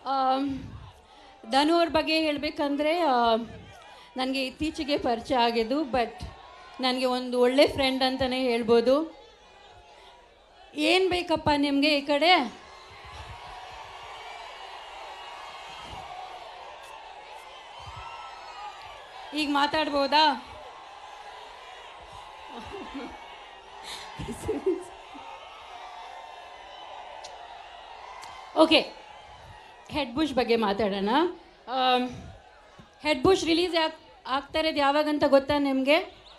ಧನು ಅವ್ರ ಬಗ್ಗೆ ಹೇಳಬೇಕಂದ್ರೆ ನನಗೆ ಇತ್ತೀಚೆಗೆ ಪರಿಚಯ ಆಗಿದ್ದು ಬಟ್ ನನಗೆ ಒಂದು ಒಳ್ಳೆ ಫ್ರೆಂಡ್ ಅಂತಲೇ ಹೇಳ್ಬೋದು ಏನು ಬೇಕಪ್ಪ ನಿಮಗೆ ಈ ಕಡೆ ಈಗ ಮಾತಾಡ್ಬೋದಾ ಓಕೆ ಹೆಡ್ ಬುಷ್ ಬಗ್ಗೆ ಮಾತಾಡೋಣ ಹೆಡ್ ಬುಷ್ ರಿಲೀಸ್ ಯಾಕೆ ಆಗ್ತಾ ಇರೋದು ಯಾವಾಗಂತ ಗೊತ್ತಾ ನಿಮಗೆ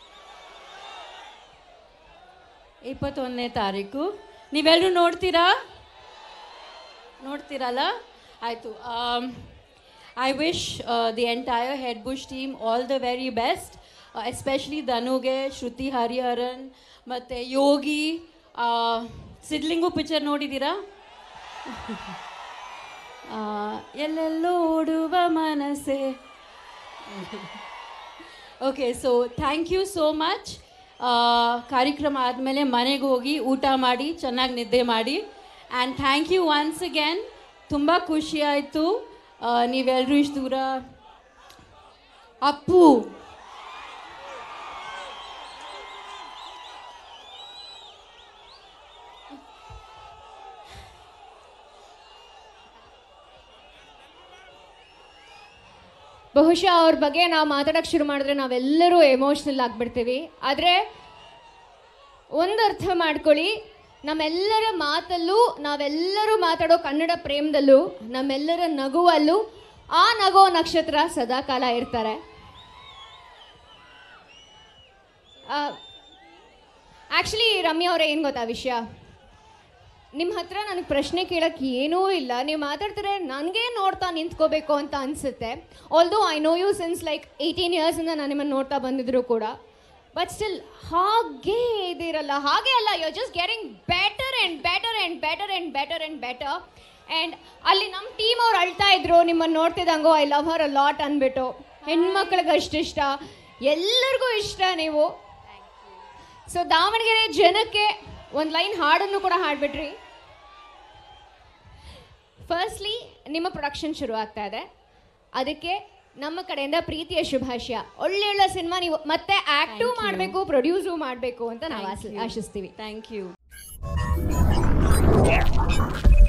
ಇಪ್ಪತ್ತೊಂದನೇ ತಾರೀಕು ನೀವೆಲ್ಲರೂ ನೋಡ್ತೀರಾ ನೋಡ್ತೀರಲ್ಲ ಆಯಿತು I wish the entire Head Bush team all the very best especially ಧನುಗೆ ಶ್ರುತಿ ಹರಿಹರನ್ ಮತ್ತು ಯೋಗಿ ಸಿದ್ಲಿಂಗು ಪಿಕ್ಚರ್ ನೋಡಿದ್ದೀರಾ ಆ, ಎಲ್ಲೆಲ್ಲೋ ಓಡುವ ಮನಸ್ಸೆ okay so thank you so much ಕಾರ್ಯಕ್ರಮ ಆದಮೇಲೆ ಮನೆಗೆ ಹೋಗಿ ಊಟ ಮಾಡಿ ಚೆನ್ನಾಗಿ ನಿದ್ದೆ ಮಾಡಿ and thank you once again ತುಂಬ ಖುಷಿ ಆಯಿತು ನೀವೆಲ್ಲರೂ ಇಷ್ಟು ದೂರ ಅಪ್ಪು ಬಹುಶಃ ಅವ್ರ ಬಗ್ಗೆ ನಾವು ಮಾತಾಡೋಕ್ಕೆ ಶುರು ಮಾಡಿದ್ರೆ ನಾವೆಲ್ಲರೂ ಎಮೋಷ್ನಲ್ ಆಗಿಬಿಡ್ತೀವಿ ಆದರೆ ಒಂದು ಅರ್ಥ ಮಾಡ್ಕೊಳ್ಳಿ ನಮ್ಮೆಲ್ಲರ ಮಾತಲ್ಲೂ ನಾವೆಲ್ಲರೂ ಮಾತಾಡೋ ಕನ್ನಡ ಪ್ರೇಮದಲ್ಲೂ ನಮ್ಮೆಲ್ಲರ ನಗುವಲ್ಲೂ ಆ ನಗೋ ನಕ್ಷತ್ರ ಸದಾಕಾಲ ಇರ್ತಾರೆ ಆ್ಯಕ್ಚುಲಿ ರಮ್ಯಾ ಅವರೇ ಏನು ಗೊತ್ತಾ ವಿಷಯ ನಿಮ್ಮ ಹತ್ರ ನನಗೆ ಪ್ರಶ್ನೆ ಕೇಳಕ್ಕೆ ಏನೂ ಇಲ್ಲ ನೀವು ಮಾತಾಡ್ತಾರೆ ನನಗೆ ನೋಡ್ತಾ ನಿಂತ್ಕೋಬೇಕು ಅಂತ ಅನಿಸುತ್ತೆ although I know you since like eighteen ಇಯರ್ಸಿಂದ ನಾನು ನಿಮ್ಮನ್ನು ನೋಡ್ತಾ ಬಂದಿದ್ರು ಕೂಡ ಬಟ್ ಸ್ಟಿಲ್ ಹಾಗೇ ಇದಿರಲ್ಲ ಹಾಗೆ ಅಲ್ಲ you just getting better and better and better and better and better and ಅಲ್ಲಿ ನಮ್ಮ ಟೀಮ್ ಅವ್ರು ಅಳ್ತಾ ಇದ್ರು ನಿಮ್ಮನ್ನು ನೋಡ್ತಿದ್ದಂಗೋ I love her a lot ಅಂದ್ಬಿಟ್ಟು ಹೆಣ್ಮಕ್ಳಿಗೆ ಅಷ್ಟಿಷ್ಟ ಎಲ್ಲರಿಗೂ ಇಷ್ಟ ನೀವು ಸೊ ದಾವಣಗೆರೆ ಜನಕ್ಕೆ ಒಂದು ಲೈನ್ ಹಾಡನ್ನು ಕೂಡ ಹಾಡ್ಬಿಟ್ರಿ ಫಸ್ಟ್ಲಿ ನಿಮ್ಮ ಪ್ರೊಡಕ್ಷನ್ ಶುರು ಆಗ್ತಾ ಇದೆ ಅದಕ್ಕೆ ನಮ್ಮ ಕಡೆಯಿಂದ ಪ್ರೀತಿಯ ಶುಭಾಶಯ ಒಳ್ಳೆ ಒಳ್ಳೆ ಸಿನಿಮಾ ನೀವು ಮತ್ತೆ ಆಕ್ಟು ಮಾಡಬೇಕು ಪ್ರೊಡ್ಯೂಸು ಮಾಡಬೇಕು ಅಂತ ನಾವು ಆಶಿಸ್ತೀವಿ ಥ್ಯಾಂಕ್ ಯು